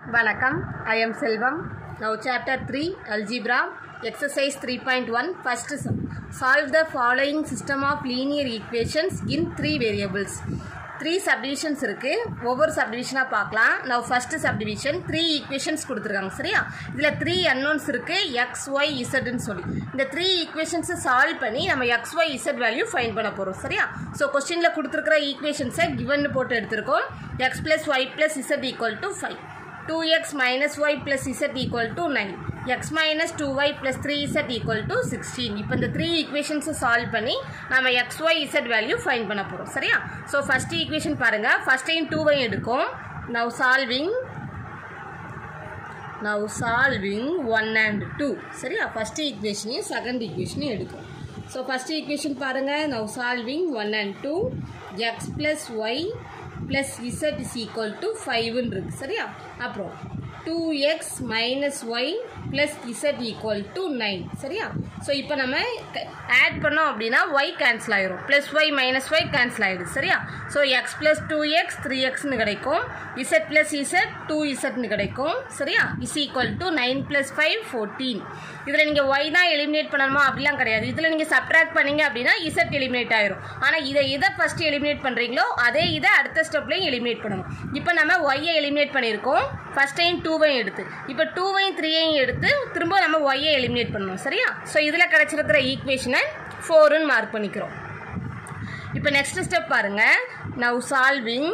வணக்கம் I am Selvam now chapter three algebra exercise three point one first solve the following system of linear equations in three variables three subdivisions இருக்குது ஒவ்வொரு சப்டிவிஷனாக பார்க்கலாம் now first subdivision three equations கொடுத்துருக்காங்க சரியா இதில் three unknowns இருக்குது X Y இசட்னு சொல்லி இந்த த்ரீ ஈக்குவேஷன்ஸை சால்வ் பண்ணி நம்ம X Y Z value find பண்ண போகிறோம் சரியா ஸோ கொஸ்டினில் கொடுத்துருக்கிற ஈக்குவேஷன்ஸை கிவன் போட்டு எடுத்திருக்கோம் X plus Y plus Z equal to five 2x minus y plus z equal to 9 x minus 2y plus 3z equal to 16 இப்போ இந்த த்ரீ ஈக்குவேஷன்ஸை சால்வ் பண்ணி நம்ம X Y Z value find பண்ண போகிறோம் சரியா ஸோ ஃபஸ்ட் ஈக்குவேஷன் பாருங்கள் ஃபஸ்ட்டையும் டூவையும் எடுக்கும் now solving now solving one and two சரியா ஃபஸ்ட் ஈக்குவேஷனையும் செகண்ட் ஈக்குவேஷனையும் எடுக்கும் ஸோ ஃபஸ்ட் ஈக்குவேஷன் பாருங்கள் now solving one and two X plus Y plus Z is equal to ஃபைவ்னு இருக்குது சரியா அப்புறம் two X minus Y plus Z equal to nine சரியா ஸோ இப்போ நம்ம ஆட் பண்ணோம் அப்படின்னா ஒய் கேன்சல் ஆயிரும் plus Y minus Y cancel ஆகிடுது சரியா so X plus two X three எக்ஸ்னு கிடைக்கும் இசட் ப்ளஸ் இசட் டூ இசட்னு கிடைக்கும் சரியா is equal to nine plus five fourteen இதில் நீங்கள் ஒய் தான் எலிமினேட் பண்ணணுமா அப்படிலாம் கிடையாது இதில் நீங்கள் சப்ட்ராக்ட் பண்ணீங்க அப்படின்னா இசட் எலிமினேட் ஆயிரும் ஆனால் இதை எதை ஃபஸ்ட்டு எலிமினேட் பண்ணுறீங்களோ அதே இதை அடுத்த ஸ்டெப்லையும் எலிமினேட் பண்ணணும் இப்போ நம்ம ஒய்யை எலிமினேட் பண்ணியிருக்கோம் ஃபஸ்ட் டைம் டூவையும் எடுத்து இப்போ டூவையும் த்ரீயையும் எடுத்து திரும்ப நம்ம ஒய்யை எலிமினேட் பண்ணணும் சரியா ஸோ இதில் கிடச்சிருக்கிற ஈக்குவேஷனை ஃபோருன்னு மார்க் பண்ணிக்கிறோம் இப்போ நெக்ஸ்ட் ஸ்டெப் பாருங்க now solving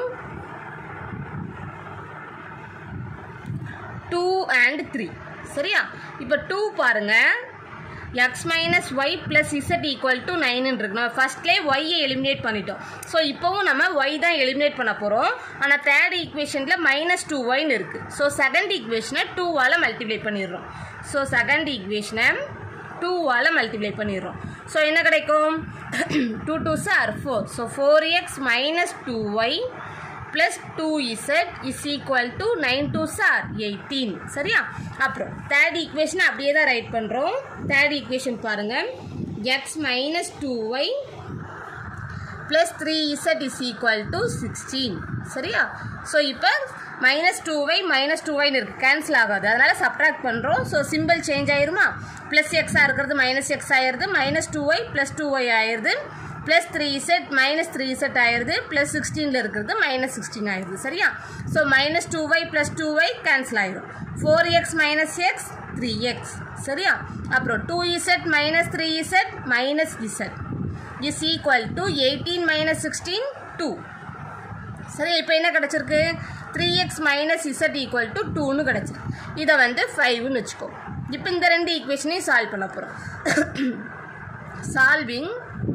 two and three சரியா இப்போ டூ பாருங்க X minus Y plus Z equal to nine இருக்கு நம்ம ஃபஸ்ட்லேயே ஒய்யை எலிமினேட் பண்ணிட்டோம் ஸோ இப்போவும் நம்ம ஒய் தான் எலிமினேட் பண்ண போகிறோம் ஆனால் தேர்ட் ஈக்குவேஷனில் மைனஸ் டூ ஒய்னு இருக்குது ஸோ செகண்ட் ஈக்குவேஷனை டூவால் மல்டிப்ளை பண்ணிடுறோம் ஸோ செகண்ட் ஈக்குவேஷனை டூவால் மல்டிப்ளை பண்ணிடுறோம் ஸோ என்ன கிடைக்கும் two two sir four so four X minus two Y plus two Z is equal to nine two are eighteen சரியா அப்புறம் தேர்ட் ஈக்குவேஷன் அப்படியே தான் ரைட் பண்ணுறோம் தேர்ட் ஈக்குவேஷன் பாருங்கள் X minus two Y plus three Z is equal to sixteen சரியா so இப்போ minus two Y minus two ஒய்னு இருக்குது கேன்சல் ஆகாது அதனால் சப்ட்ராக்ட் பண்ணுறோம் ஸோ சிம்பிள் சேஞ்ச் ஆயிருமா ப்ளஸ் எக்ஸாக இருக்கிறது மைனஸ் எக்ஸ் ஆயிடுது minus two Y plus two Y ஆயிடுது plus three Z minus three Z ஆயிடுது ப்ளஸ் சிக்ஸ்டீனில் இருக்கிறது மைனஸ் சிக்ஸ்டீன் ஆயிடுது சரியா so minus two Y plus two Y cancel ஆயிடும் four X minus X three X சரியா அப்புறம் two Z minus three Z minus Z is equal to eighteen minus sixteen two சரி இப்போ என்ன கிடச்சிருக்கு three X minus Z equal to டூன்னு கிடச்சிருக்கு இதை வந்து ஃபைவ்னு வச்சுக்கோ இப்போ இந்த ரெண்டு ஈக்குவேஷனையும் சால்வ் பண்ண போகிறோம் சால்விங்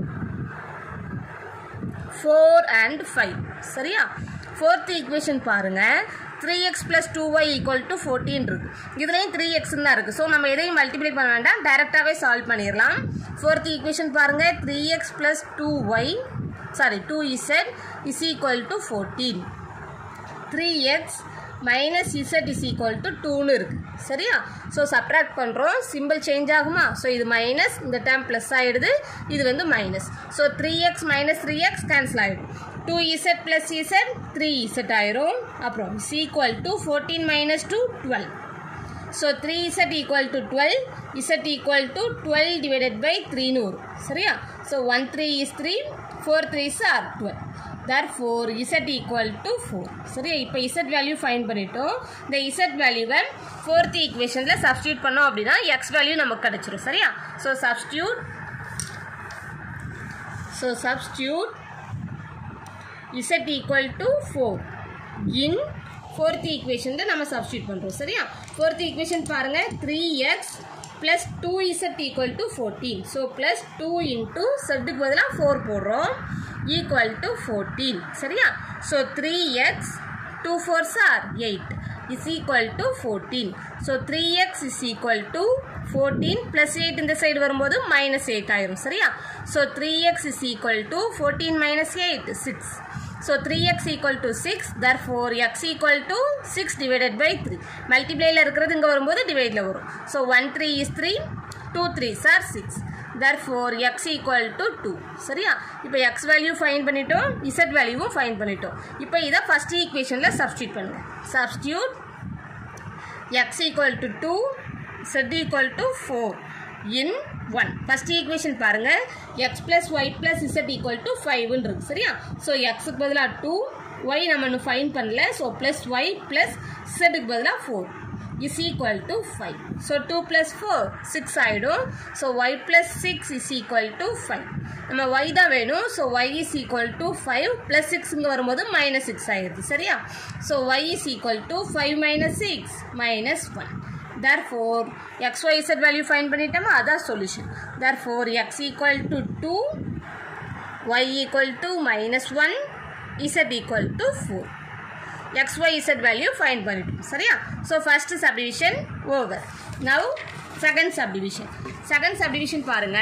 ஃபோர் அண்ட் ஃபைவ் சரியா ஃபோர்த் ஈக்குவேஷன் பாருங்கள் three X plus two Y equal to fourteen இருக்குது இதுலேயும் த்ரீ எக்ஸ்னு தான் இருக்குது ஸோ நம்ம எதையும் மல்டிப்ளை பண்ண வேண்டாம் டேரெக்டாகவே சால்வ் பண்ணிடலாம் ஃபோர்த் ஈக்குவேஷன் பாருங்கள் three X plus two Y sorry two Z is equal to fourteen three X minus Z is equal to டூன்னு இருக்குது சரியா ஸோ சப்ராக்ட் பண்ணுறோம் சிம்பிள் சேஞ்ச் ஆகுமா ஸோ இது மைனஸ் இந்த டேம் ப்ளஸ் ஆகிடுது இது வந்து minus so three X minus three X cancel ஆகிடும் two Z plus Z three Z ஆயிரும் அப்புறம் is equal to fourteen minus two twelve so three z equal to twelve Z equal to twelve divided by த்ரீன்னு வரும் சரியா so one three is three four threes are twelve there four Z equal to four சரியா இப்போ z value find பண்ணிட்டோம் இந்த Z வேல்யூவை fourth ஈக்குவேஷனில் substitute பண்ணோம் அப்படின்னா எக்ஸ் வேல்யூ நமக்கு கிடச்சிரும் சரியா so substitute so substitute Z equal to four in fourth ஈக்குவேஷனில் நம்ம சப்ஸ்டியூட் பண்ணுறோம் சரியா ஃபோர்த் ஈக்குவேஷன் பாருங்கள் three X plus two Z equal to fourteen so plus two into செட்டுக்கு பதிலாக ஃபோர் போடுறோம் ஈக்குவல் டு ஃபோர்டீன் சரியா so three X two fours are eight is equal to fourteen so three X is equal to fourteen plus eight இந்த side வரும்போது minus eight ஆயிரும் சரியா so three X is equal to fourteen minus eight six so three x equal to six therefore x equal to six divided by three மல்டிப்ளையில் இருக்கிறது இங்கே வரும்போது டிவைடில் வரும் so one three is three two three are six therefore x equal to two சரியா இப்போ x value find பண்ணிட்டோம் z வேல்யூவும் ஃபைன் பண்ணிட்டோம் இப்போ இதை ஃபஸ்ட் ஈக்குவேஷனில் சப்ஸ்டியூட் பண்ணுங்கள் substitute x equal to two z equal to four in one first equation பாருங்கள் x plus Y plus Z equal to ஃபைவ்னு இருக்கு சரியா ஸோ எக்ஸுக்கு பதிலாக டூ ஒய் நம்ம இன்னும் ஃபைன் பண்ணல ஸோ ப்ளஸ் ஒய் ப்ளஸ் இசட்டுக்கு பதிலாக four is equal to 5. So 2 plus 4, 6 ஆயிடும். So y plus 6 is equal to 5. நம்ம y தான் வேணும். So y is equal to 5 plus 6 இங்க வரும்போது minus 6 ஆயிருது. சரியா? So y is equal to 5 minus 6 minus 1. Therefore, x, y, z value find பண்ணிட்டோமா அதான் solution. Therefore, x equal to 2, y equal to minus 1, z equal to 4. x, y, z value find பண்ணிட்டோம் சரியா so first subdivision over now second subdivision second subdivision பாருங்க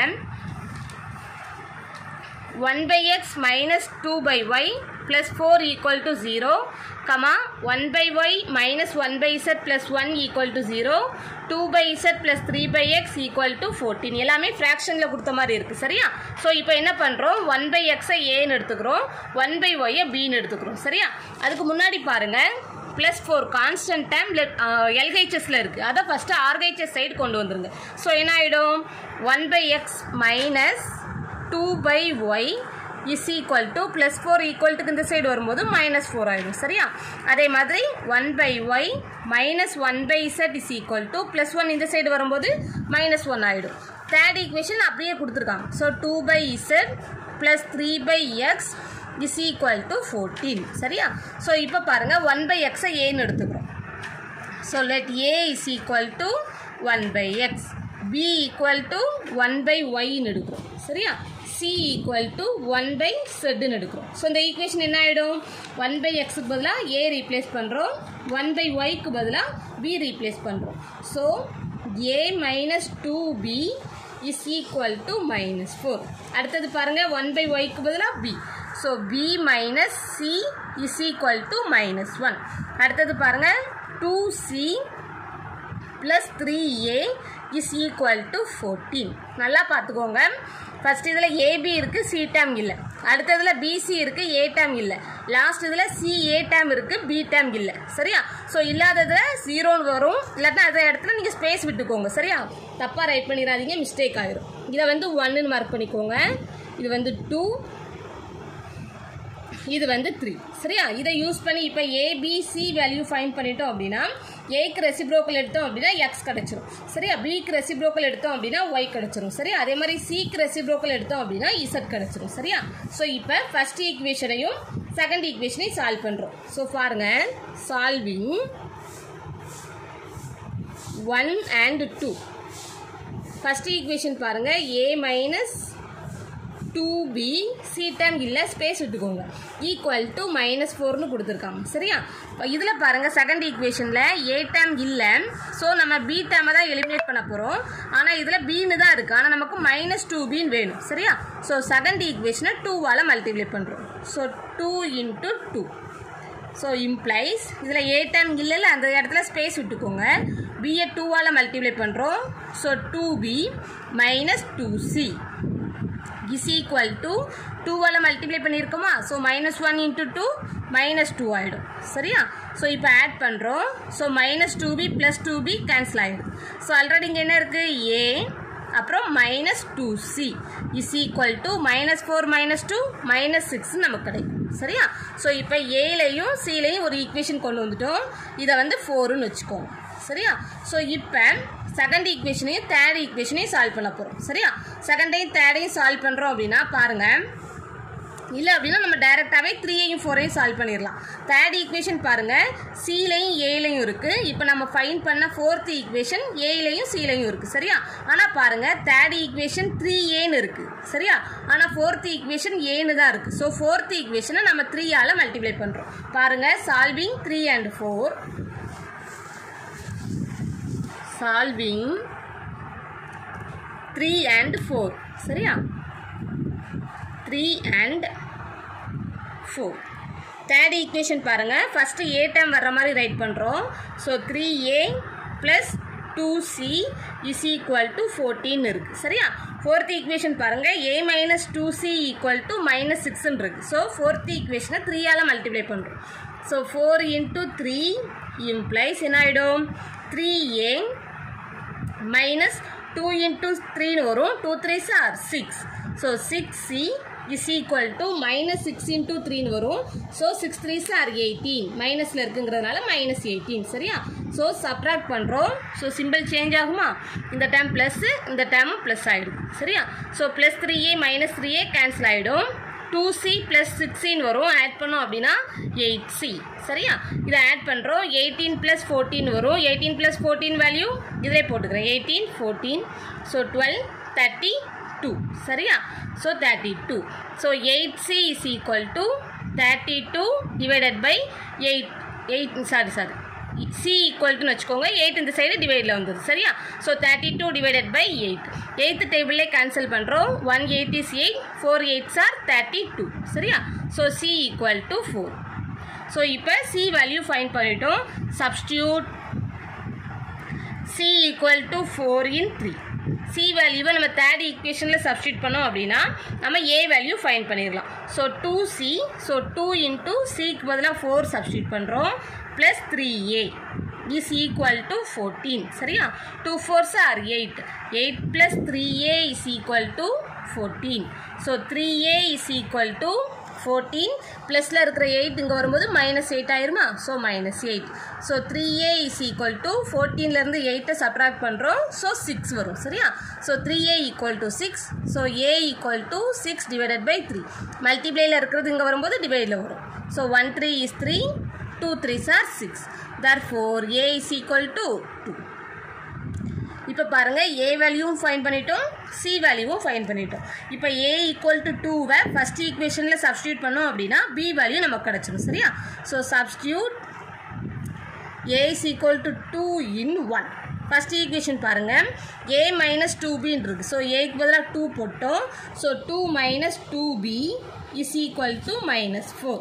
one by x minus two by y plus four equal to zero comma one by y minus one by z plus one equal to zero two by z plus three by x equal to fourteen எல்லாமே ஃப்ராக்ஷனில் கொடுத்த மாதிரி இருக்குது சரியா so இப்போ என்ன பண்ணுறோம் one by எக்ஸை ஏன்னு எடுத்துக்கிறோம் ஒன் பை ஒய்யை பின்னு எடுத்துக்கிறோம் சரியா அதுக்கு முன்னாடி பாருங்கள் ப்ளஸ் ஃபோர் கான்ஸ்டன்ட் டைம் எல்ஹெச்எஸில் இருக்குது அதை ஃபஸ்ட்டு ஆர்ஹெச்எஸ் சைடு கொண்டு வந்துருங்க ஸோ என்ன ஆகிடும் one by x minus two by y is equal to plus four ஈக்குவல்ட்டுக்கு இந்த சைடு வரும்போது மைனஸ் ஃபோர் ஆகிடும் சரியா அதே மாதிரி one by y minus one by z is equal to plus one இந்த சைடு வரும்போது மைனஸ் ஒன் ஆகிடும் தேர்ட் ஈக்குவேஷன் அப்படியே கொடுத்துருக்காங்க so two by z plus three by x is equal to fourteen சரியா ஸோ இப்போ பாருங்கள் ஒன் பை எக்ஸை ஏன்னு எடுத்துக்கிறோம் so let a is equal to one by x b equal to one by ஒய்ன்னு எடுக்கிறோம் சரியா c equal to one by செட்டுன்னு எடுக்கிறோம் ஸோ இந்த ஈக்குவேஷன் என்ன ஆகிடும் ஒன் பை எக்ஸுக்கு பதிலாக ஏ ரீப்ளேஸ் பண்ணுறோம் ஒன் பை ஒய்க்கு பதிலாக பி ரீப்ளேஸ் பண்ணுறோம் so a minus two b is equal to minus four அடுத்தது பாருங்கள் ஒன் பை ஒய்க்கு பதிலாக b so b minus c is equal to minus one அடுத்தது பாருங்கள் two c plus three a is equal to fourteen நல்லா பார்த்துக்கோங்க first இதில் AB இருக்குது சி டேம் இல்லை அடுத்ததில் பிசி இருக்குது ஏ டேம் இல்லை லாஸ்ட் இதில் சி ஏ டேம் இருக்குது பி டேம் இல்லை சரியா ஸோ இல்லாததில் ஜீரோன்னு வரும் இல்லாட்டா அதே இடத்துல நீங்கள் ஸ்பேஸ் விட்டுக்கோங்க சரியா தப்பாக ரைட் பண்ணிடாதீங்க மிஸ்டேக் ஆயிரும் இதை வந்து ஒன்னுன்னு மார்க் பண்ணிக்கோங்க இது வந்து டூ இது வந்து த்ரீ சரியா இதை யூஸ் பண்ணி இப்போ ஏபிசி வேல்யூ ஃபைன் பண்ணிட்டோம் அப்படின்னா ஏக்கு ரெசிப்ரோக்கல் எடுத்தோம் அப்படின்னா எக்ஸ் கிடச்சிரும் சரியா பிக்கு ரெசிப்ரோக்கல் எடுத்தோம் அப்படின்னா ஒய் கிடச்சிரும் சரியா அதே மாதிரி சிக்கு ரெசிப்ரோக்கல் எடுத்தோம் அப்படின்னா இசட் கிடச்சிரும் சரியா ஸோ இப்போ ஃபர்ஸ்ட் ஈக்குவேஷனையும் செகண்ட் ஈக்குவேஷனையும் சால்வ் பண்ணுறோம் ஸோ பாருங்க solving one and two first equation பாருங்கள் a minus two b c term இல்லை ஸ்பேஸ் விட்டுக்கோங்க ஈக்குவல் டு மைனஸ் ஃபோர்னு கொடுத்துருக்காங்க சரியா இப்போ இதில் பாருங்கள் செகண்ட் ஈக்குவேஷனில் ஏ டேம் இல்லை ஸோ நம்ம பி டேமை தான் எலிமினேட் பண்ண போகிறோம் ஆனால் இதில் பின்னு தான் இருக்குது ஆனால் நமக்கு மைனஸ் டூ பின்னு வேணும் சரியா ஸோ செகண்ட் ஈக்குவேஷனை டூவால் மல்டிப்ளை பண்ணுறோம் so two into two so implies இதில் ஏ டேம் இல்லைல்ல அந்த இடத்துல ஸ்பேஸ் விட்டுக்கோங்க பிஏ டூவால் மல்டிப்ளை பண்ணுறோம் so two b minus two c is equal to டூவால் மல்டிப்ளை பண்ணியிருக்கோமா so minus one into two minus two ஆகிடும் சரியா ஸோ இப்போ ஆட் பண்ணுறோம் so minus two b plus two b cancel ஆகிடும் ஸோ ஆல்ரெடி இங்கே என்ன இருக்குது ஏ அப்புறம் minus two c is equal to minus four minus two minus six நமக்கு கிடைக்கும் சரியா ஸோ இப்போ ஏலையும் சிலையும் ஒரு ஈக்குவேஷன் கொண்டு வந்துட்டோம் இதை வந்து ஃபோருன்னு வச்சுக்கோங்க சரியா ஸோ இப்போ செகண்ட் ஈக்குவேஷனையும் தேர்ட் ஈக்குவேஷனையும் சால்வ் பண்ண போகிறோம் சரியா செகண்டையும் தேர்டையும் சால்வ் பண்ணுறோம் அப்படின்னா பாருங்கள் இல்லை அப்படின்னா நம்ம டைரெக்டாகவே த்ரீயையும் ஃபோரையும் சால்வ் பண்ணிடலாம் தேர்ட் ஈக்குவேஷன் பாருங்கள் சிலையும் ஏலையும் இருக்குது இப்போ நம்ம ஃபைன் பண்ண ஃபோர்த் ஈக்குவேஷன் ஏலையும் சிலையும் இருக்குது சரியா ஆனால் பாருங்கள் தேர்ட் ஈக்குவேஷன் த்ரீ ஏன்னு இருக்குது சரியா ஆனால் ஃபோர்த் ஈக்குவேஷன் ஏன்னு தான் இருக்குது ஸோ ஃபோர்த் ஈக்குவேஷனை நம்ம த்ரீயால் மல்டிப்ளை பண்ணுறோம் பாருங்கள் solving three and four solving three and four சரியா three and four third equation பாருங்கள் ஃபஸ்ட்டு ஏ டைம் வர்ற மாதிரி ரைட் பண்ணுறோம் so three a plus two c is equal to fourteen இருக்குது சரியா ஃபோர்த் ஈக்குவேஷன் பாருங்கள் a minus two c equal to minus சிக்ஸ்ன்னு இருக்குது ஸோ ஃபோர்த் ஈக்குவேஷனை த்ரீயால் மல்டிப்ளை பண்ணுறோம் so four into three implies என்ன ஆகிடும் three a minus two into த்ரீன்னு வரும் two three are six so six c is equal to minus six into த்ரீன்னு வரும் so six three are eighteen மைனஸில் இருக்குங்கிறதுனால மைனஸ் எயிட்டீன் சரியா ஸோ சப்ராக்ட் பண்ணுறோம் ஸோ சிம்பிள் சேஞ்ச் ஆகுமா இந்த டைம் ப்ளஸ்ஸு இந்த டைமும் ப்ளஸ் ஆகிடும் சரியா so plus three a minus three a cancel ஆகிடும் டூ சி ப்ளஸ் சிக்ஸின் வரும் ஆட் பண்ணோம் அப்படின்னா எயிட் சி சரியா இதை ஆட் பண்ணுறோம் எயிட்டீன் ப்ளஸ் ஃபோர்டீன் வரும் எயிட்டீன் ப்ளஸ் ஃபோர்டீன் வேல்யூ இதிலே போட்டுக்கிறேன் eighteen fourteen so twelve thirty two சரியா so thirty two so eight c is equal to thirty two divided by eight eight sorry sorry c ஈக்குவல்ட்டுன்னு வச்சுக்கோங்க eight இந்த side டிவைடில் வந்தது சரியா so thirty two divided by eight eight டேபிளே cancel பண்ணுறோம் one eight is eight four eights are thirty two சரியா so c equal to four so இப்போ சி வேல்யூ ஃபைன் பண்ணிட்டோம் substitute c equal to four in three c வேல்யூவை நம்ம third ஈக்குவேஷனில் substitute பண்ணோம் அப்படின்னா நம்ம ஏ வேல்யூ ஃபைன் பண்ணிடலாம் so two c so two into சிக்கு பதிலாக ஃபோர் சப்ஸ்டியூட் பண்ணுறோம் plus three a is equal to fourteen சரியா two fours are eight eight plus three a is equal to fourteen so three a is equal to fourteen ப்ளஸில் இருக்கிற eight இங்கே வரும்போது minus eight ஆயிருமா so minus eight so three a is equal to ஃபோர்டீன்லேருந்து எயிட்டை subtract பண்ணுறோம் so six வரும் சரியா so three a equal to six so a equal to six divided by three மல்டிப்ளேயில் இருக்கிறது இங்கே வரும்போது டிவைடில் வரும் so one three is three two threes are six therefore a is equal to two இப்போ பாருங்கள் ஏ வேல்யூவும் ஃபைன் பண்ணிட்டோம் சி வேல்யூவும் ஃபைன் பண்ணிட்டோம் இப்போ ஏ ஈக்குவல் டு டூவை ஃபஸ்ட் ஈக்குவேஷனில் சப்ஸ்டியூட் பண்ணோம் அப்படின்னா பி வேல்யூ நமக்கு கிடச்சிரும் சரியா so substitute a is equal to two in one first equation பாருங்கள் ஏ மைனஸ் டூ பின்னு இருக்குது ஸோ ஏக்கு பதிலாக டூ போட்டோம் so two minus two b is equal to minus four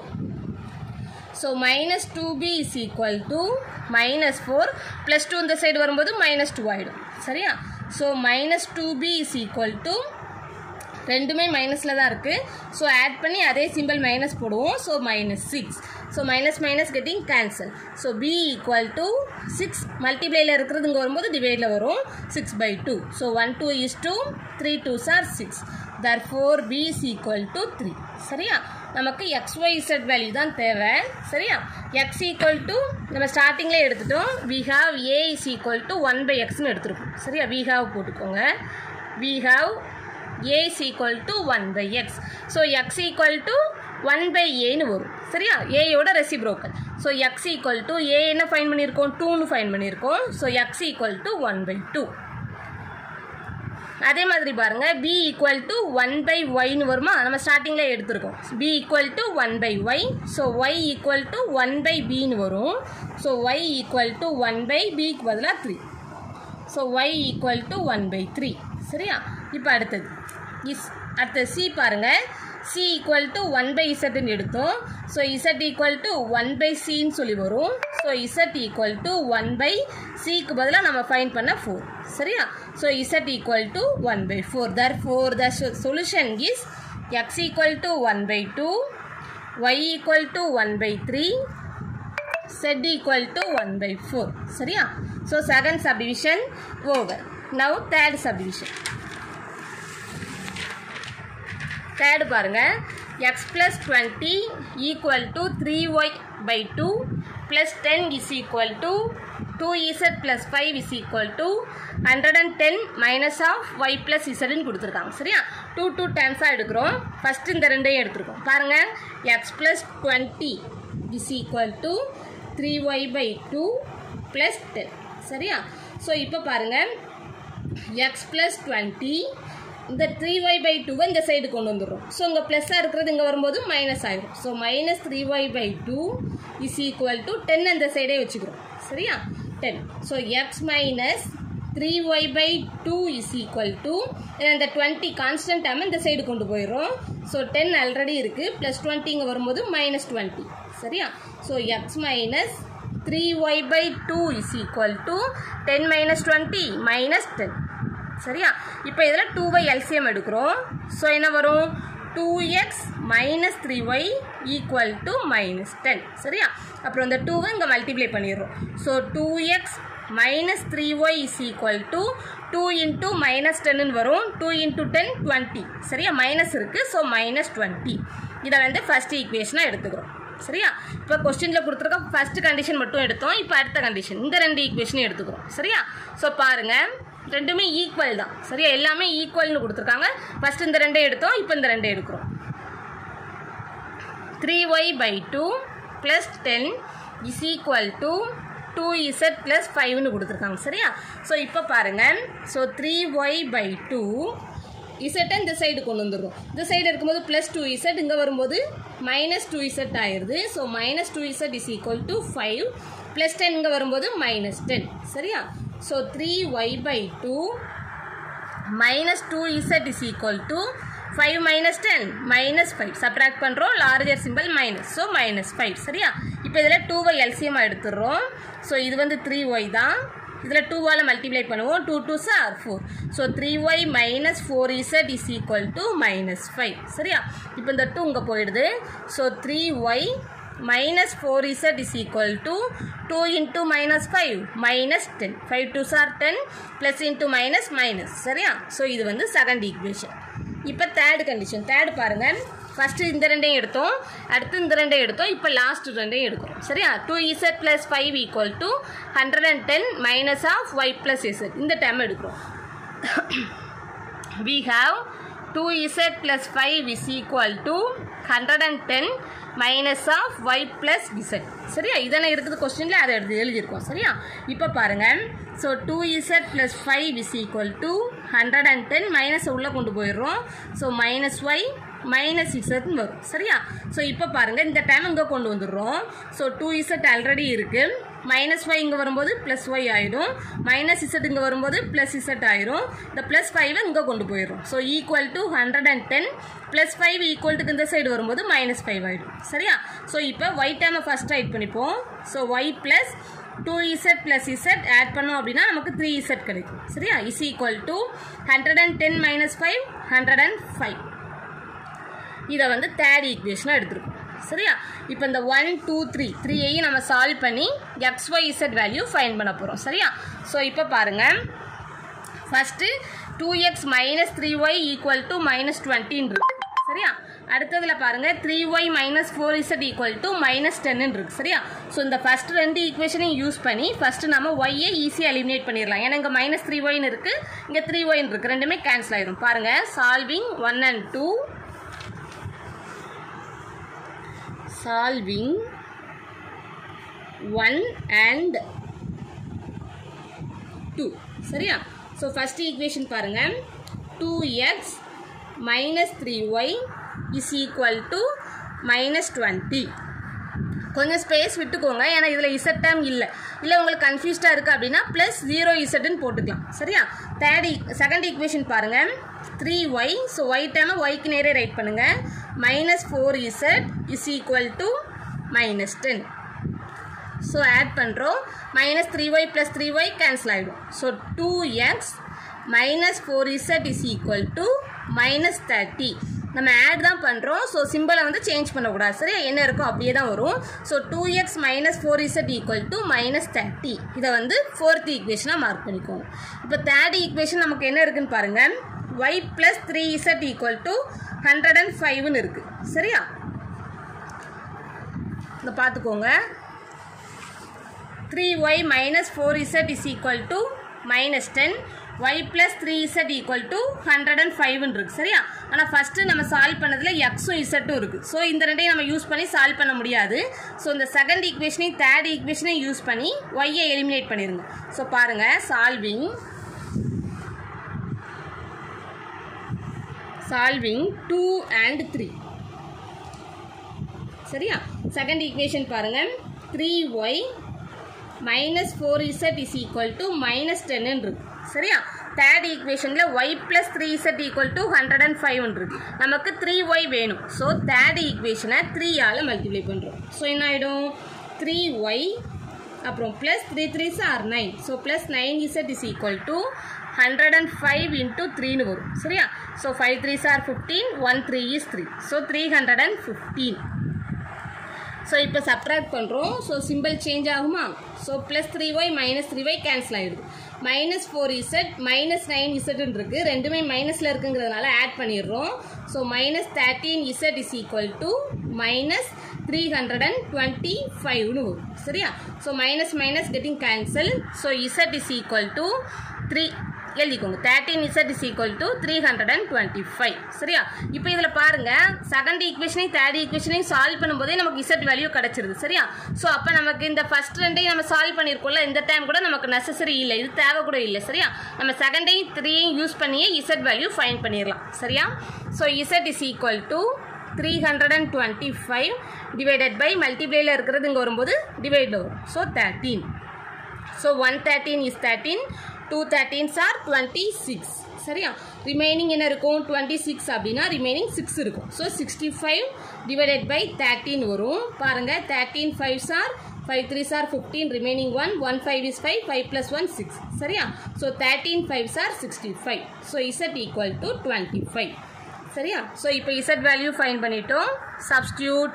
so minus two b is equal to minus four plus two இந்த side வரும்போது minus two ஆகிடும் சரியா so minus two b is equal to ரெண்டுமே மைனஸில் தான் இருக்குது so add பண்ணி அதே சிம்பிள் மைனஸ் போடுவோம் so minus six so minus minus getting cancel so b equal to six மல்டிப்ளையில் இருக்கிறது இங்கே வரும்போது டிவைடில் வரும் six by two so one two is two three two sir six therefore b is equal to three சரியா நமக்கு X Y Z value தான் தேவை சரியா எக்ஸ் ஈக்குவல் டு நம்ம ஸ்டார்டிங்கில் எடுத்துட்டோம் we have a is equal to one by எக்ஸ்னு எடுத்துருக்கோம் சரியா வி ஹாவ் போட்டுக்கோங்க we have a is equal to one by x so x equal to one by ஏன்னு வரும் சரியா ஏயோட reciprocal so x equal to a என்ன find பண்ணியிருக்கோம் டூன்னு ஃபைன் பண்ணியிருக்கோம் so x equal to one by two அதே மாதிரி பாருங்க b equal to one by ஒய்னு வருமா நம்ம ஸ்டார்டிங்கில் எடுத்திருக்கோம் B equal to one by y so y equal to one by பின்னு வரும் so y equal to one by பிக்கு பதிலாக three so y equal to one by three சரியா இப்போ அடுத்தது இஸ் அடுத்தது சி பாருங்கள் c equal to one by இசட்னு எடுத்தோம் so z equal to one by சின்னு சொல்லி வரும் so z equal to one by சிக்கு பதிலாக நம்ம ஃபைன் பண்ண ஃபோர் சரியா so z equal to one by four therefore the solution is x equal to one by two Y equal to one by three z equal to 1 by 4 சரியா so second subdivision over now third subdivision third பாருங்க x plus 20 equal to 3y by 2 plus 10 is equal to 2z plus 5 is equal to 110 minus of y plus z ன்னு கொடுத்துருக்காங்க சரியா two two டேர்ம்ஸாக எடுக்கிறோம் first இந்த ரெண்டையும் எடுத்துருக்கோம் பாருங்கள் x plus 20 is equal to 3y by 2 plus 10 சரியா so இப்போ பாருங்கள் x plus 20 இந்த த்ரீ ஒய் பை டூவை இந்த சைடு கொண்டு வந்துடுறோம் ஸோ இங்கே ப்ளஸ்ஸாக இருக்கிறது இங்கே வரும்போது மைனஸ் ஆகிடும் so minus three y by two is equal to ten அந்த சைடே வச்சுக்கிறோம் சரியா ten so x minus three y by two is equal to இந்த டுவெண்ட்டி கான்ஸ்டன்ட் டைம் இந்த சைடு கொண்டு போயிடும் ஸோ டென் ஆல்ரெடி இருக்குது ப்ளஸ் டுவெண்ட்டி இங்கே வரும்போது மைனஸ் டுவெண்ட்டி சரியா so x minus three y by two is equal to ten minus twenty minus ten சரியா இப்போ இதில் டூ ஒய் எல்சிஎம் எடுக்கிறோம் ஸோ என்ன வரும் two X minus three y equal to minus ten சரியா அப்புறம் இந்த டூவை இங்கே மல்டிப்ளை பண்ணிடுறோம் so two X minus three y is equal to two into minus டென்னு வரும் டூ இன்ட்டு டென் டுவெண்ட்டி சரியா மைனஸ் இருக்குது ஸோ மைனஸ் டுவெண்ட்டி இதை வந்து ஃபஸ்ட் ஈக்குவேஷனாக எடுத்துக்கிறோம் சரியா இப்போ கொஸ்டினில் கொடுத்துருக்க ஃபஸ்ட் கண்டிஷன் மட்டும் எடுத்தோம் இப்போ அடுத்த கண்டிஷன் இந்த ரெண்டு ஈக்குவேஷனையும் எடுத்துக்கிறோம் சரியா ஸோ பாருங்கள் ரெண்டுமே ஈக்குவல் தான் சரியா எல்லாமே ஈக்குவல்னு கொடுத்துருக்காங்க ஃபஸ்ட் இந்த ரெண்டே எடுத்தோம் இப்போ இந்த ரெண்டே எடுக்கிறோம் three y by two plus ten is equal to two Z plus ஃபைவ்னு கொடுத்துருக்காங்க சரியா ஸோ இப்போ பாருங்கள் so three y by two இசட்டை இந்த சைடு கொண்டு வந்துடுறோம் இந்த சைடு இருக்கும்போது ப்ளஸ் டூ இசட் இங்கே வரும்போது மைனஸ் டூ இசட் ஆயிடுது so minus two Z is equal to five plus ten இங்கே வரும்போது மைனஸ் டென் சரியா so three y by two minus two Z is equal to five minus ten minus five subtract பண்ணுறோம் larger simple minus so minus five சரியா இப்போ இதில் டூவை எல்சிஎமாக எடுத்துடுறோம் so இது வந்து த்ரீ ஒய் தான் இதில் டூவால் மல்டிப்ளை பண்ணுவோம் two two sir four so three y minus four z is equal to minus five சரியா இப்போ இந்த டூ இங்கே போயிடுது so three y minus 4z is equal to 2 into minus 5 minus 10 5 2s are 10 plus into minus minus சரியா so இது வந்து second equation இப்போ third condition third பாருங்கள் ஃபஸ்ட்டு இந்த ரெண்டையும் எடுத்தோம் அடுத்து இந்த ரெண்டையும் எடுத்தோம் இப்போ லாஸ்ட் ரெண்டையும் எடுக்கிறோம் சரியா two Z plus five equal to hundred and ten minus of y plus z இந்த டைம் எடுக்கிறோம் we have 2z plus 5 is equal to 110 minus of y plus z சரியா இதெல்லாம் இருக்குது கொஸ்டினில் அதை எடுத்து எழுதியிருக்கோம் சரியா இப்போ பாருங்கள் so two Z plus five is equal to hundred and ten மைனஸை உள்ளே கொண்டு போயிடுறோம் ஸோ மைனஸ் ஒய் மைனஸ் இசட்னு வரும் சரியா ஸோ இப்போ பாருங்கள் இந்த டைம் இங்கே கொண்டு வந்துடுறோம் ஸோ டூ இசட் ஆல்ரெடி இருக்குது மைனஸ் ஒய் இங்கே வரும்போது ப்ளஸ் ஒய் ஆயிடும் மைனஸ் இசட் இங்கே வரும்போது ப்ளஸ் இசட் ஆயிரும் இந்த ப்ளஸ் ஃபைவை இங்கே கொண்டு போயிடும் so equal to hundred and ten plus five equal to இந்த சைடு வரும்போது மைனஸ் ஃபைவ் ஆயிடும் சரியா ஸோ இப்போ ஒய் டைமை ஃபஸ்ட் ரைட் பண்ணிப்போம் so y plus two Z plus z add பண்ணோம் அப்படின்னா நமக்கு த்ரீ இசட் கிடைக்கும் சரியா is equal to hundred and ten minus five hundred and five இதை வந்து தேர்ட் ஈக்குவேஷனாக எடுத்துருக்கோம் சரியா இப்போ இந்த ஒன் டூ த்ரீ த்ரீயையும் நம்ம சால்வ் பண்ணி x Y Z value find பண்ண போகிறோம் சரியா ஸோ இப்போ பாருங்கள் first two X minus three y equal to minus டுவெண்ட்டின்னு இருக்கு சரியா அடுத்ததில் பாருங்கள் three y minus four Z equal to minus டென்னு இருக்கு சரியா ஸோ இந்த ஃபஸ்ட் ரெண்டு ஈக்குவேஷனையும் யூஸ் பண்ணி ஃபஸ்ட்டு நம்ம ஒய்யை ஈஸியாக எலிமினேட் பண்ணிடலாம் ஏன்னா இங்கே மைனஸ் த்ரீ ஒய்னு இருக்குது இங்கே த்ரீ ஒய்னு இருக்குது ரெண்டுமே கேன்சல் ஆயிடும் பாருங்கள் solving one and two solving 1 and 2 சரியா ஸோ ஃபஸ்ட் ஈக்குவேஷன் பாருங்க two X minus three y is equal to minus twenty கொஞ்சம் ஸ்பேஸ் விட்டுக்கோங்க ஏன்னா இதில் இசட் டேம் இல்லை இல்லை உங்களுக்கு கன்ஃபியூஸ்டாக இருக்குது அப்படின்னா ப்ளஸ் ஜீரோ இசட்டுன்னு போட்டுக்கலாம் சரியா தேர்ட் செகண்ட் ஈக்குவேஷன் பாருங்கள் த்ரீ ஒய் ஸோ ஒய் டேமை ஒய்க்கு நேரே ரைட் பண்ணுங்கள் minus four z is equal to minus ten so add பண்ணுறோம் minus three y plus three y cancel ஆகிடும் so two X minus four z is equal to minus thirty நம்ம add தான் பண்ணுறோம் so சிம்பிளை வந்து change பண்ணக்கூடாது சரியா என்ன இருக்கோ அப்படியே தான் வரும் so two X minus four Z equal to minus thirty இதை வந்து ஃபோர்த் ஈக்குவேஷனாக மார்க் பண்ணிக்கோங்க இப்போ தேர்ட் ஈக்குவேஷன் நமக்கு என்ன இருக்குன்னு பாருங்கள் y plus three z equal to hundred and ஃபைவ்னு இருக்குது சரியா இதை பார்த்துக்கோங்க three y minus four z is equal to minus ten y plus three z equal to hundred and ஃபைவ்னு இருக்குது சரியா ஆனால் ஃபஸ்ட்டு நம்ம சால்வ் பண்ணதில் எக்ஸும் இசட்டும் இருக்குது ஸோ இந்த ரெண்டையும் நம்ம யூஸ் பண்ணி சால்வ் பண்ண முடியாது ஸோ இந்த செகண்ட் ஈக்குவேஷனையும் தேர்ட் ஈக்குவேஷனையும் யூஸ் பண்ணி ஒய்யை எலிமினேட் பண்ணிடுங்க ஸோ பாருங்கள் solving solving two and three சரியா செகண்ட் ஈக்குவேஷன் பாருங்கள் three y minus four z is equal to minus டென்னு இருக்கு சரியா தேர்ட் ஈக்குவேஷனில் y plus three z equal to hundred and five இருக்கு நமக்கு த்ரீ ஒய் வேணும் ஸோ தேர்ட் ஈக்குவேஷனை த்ரீயால் மல்டிப்ளை பண்ணுறோம் ஸோ என்ன ஆகிடும் த்ரீ ஒய் அப்புறம் plus three three sir nine so plus nine z is equal to hundred and five into த்ரீன்னு வரும் சரியா so five three sir fifteen one three is three so three hundred and fifteen so இப்போ subtract பண்ணுறோம் so simple change ஆகுமா so plus three y minus three y cancel ஆகிடுது minus four z minus nine இசட்னு இருக்குது ரெண்டுமே மைனஸில் இருக்குங்கிறதுனால add பண்ணிடுறோம் so minus thirteen z is equal to minus three hundred and twenty ஃபைவ்னு வரும் சரியா so minus minus getting cancel so z is equal to three எழுதிக்கோங்க thirteen z is equal to three hundred and twenty five சரியா இப்போ இதில் பாருங்க second ஈக்குவேஷனையும் third ஈக்குவேஷனையும் சால்வ் பண்ணும்போதே நமக்கு இசட் வேல்யூ கிடச்சிருது சரியா ஸோ அப்போ நமக்கு இந்த ஃபர்ஸ்ட் ரெண்டையும் நம்ம சால்வ் பண்ணியிருக்கோம்ல இந்த டைம் கூட நமக்கு நெசசரி இல்லை இது தேவை கூட இல்லை சரியா நம்ம செகண்டையும் த்ரீயும் யூஸ் பண்ணியே இசட் வேல்யூ ஃபைன் பண்ணிடலாம் சரியா so z is equal to three hundred and twenty five divided by மல்டிப்ளேயில் இருக்கிறது இங்கே வரும்போது டிவைட் வரும் so thirteen so one thirteen is thirteen two thirteens are twenty six சரியா ரிமைனிங் என்ன இருக்கும் டுவெண்ட்டி சிக்ஸ் அப்படின்னா ரிமைனிங் சிக்ஸ் இருக்கும் so sixty five divided by thirteen வரும் பாருங்கள் thirteen five sir five three sir fifteen remaining one one five is five five plus one six சரியா so thirteen five sir sixty five so z equal to twenty five சரியா so இப்போ z value find பண்ணிட்டோம் substitute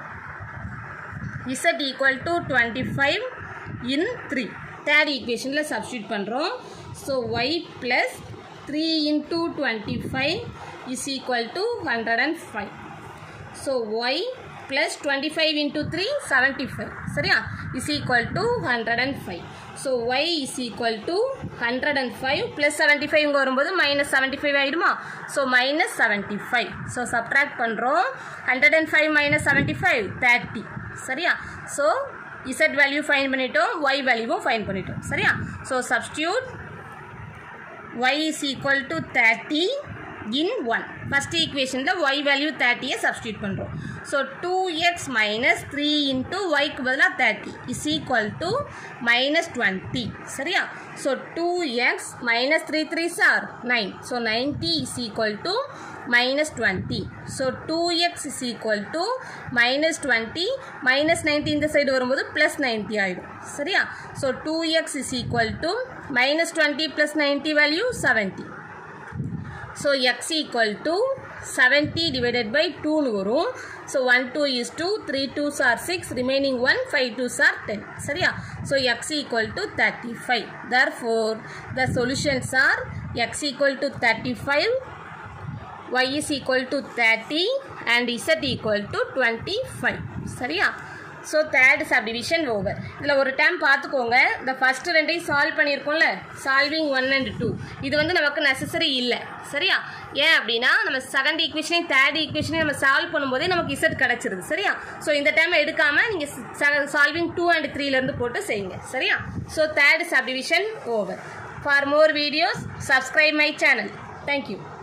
Z equal to twenty five in three third ஈக்குவேஷனில் substitute பண்ணுறோம் so y plus three into twenty five is equal to hundred and five so y plus twenty five into three seventy five சரியா is equal to hundred and five so y is equal to hundred and five plus seventy five இங்கே வரும்போது minus seventy five ஆகிடுமா so minus seventy five so subtract பண்ணுறோம் hundred and five minus seventy five thirty சரியா so z value find பண்ணிட்டோம் y வேல்யூவும் find பண்ணிட்டோம் சரியா so substitute y is equal to 30 in 1 first ஈக்குவேஷனில் y வேல்யூ தேர்ட்டியை substitute பண்ணுறோம் so two X minus three into ஒய்க்கு பதிலாக thirty is equal to minus twenty சரியா so two X minus three three sir nine so ninety is equal to minus twenty so two x is equal to minus twenty minus ninety இந்த side வரும்போது plus ninety ஆகிடும் சரியா so two x is equal to minus twenty plus ninety value seventy so x equal to seventy divided by டூன்னு வரும் so one two is two three two sir six remaining one five two sir ten சரியா so x equal to thirty five therefore the solutions are x equal to thirty five y is equal to 30 and z equal to 25 சரியா so third subdivision over இதில் ஒரு time பார்த்துக்கோங்க இந்த first ரெண்டையும் solve பண்ணியிருக்கோம்ல solving one and two இது வந்து நமக்கு நெசசரி இல்லை சரியா ஏன் அப்படின்னா நம்ம செகண்ட் ஈக்குவேஷனையும் தேர்ட் ஈக்குவேஷனையும் நம்ம சால்வ் பண்ணும்போதே நமக்கு இசட் கிடச்சிருது சரியா ஸோ இந்த டைம் எடுக்காமல் நீங்கள் சால்விங் டூ அண்ட் த்ரீலேருந்து போட்டு செய்யுங்க சரியா so third subdivision over for more videos subscribe my channel thank you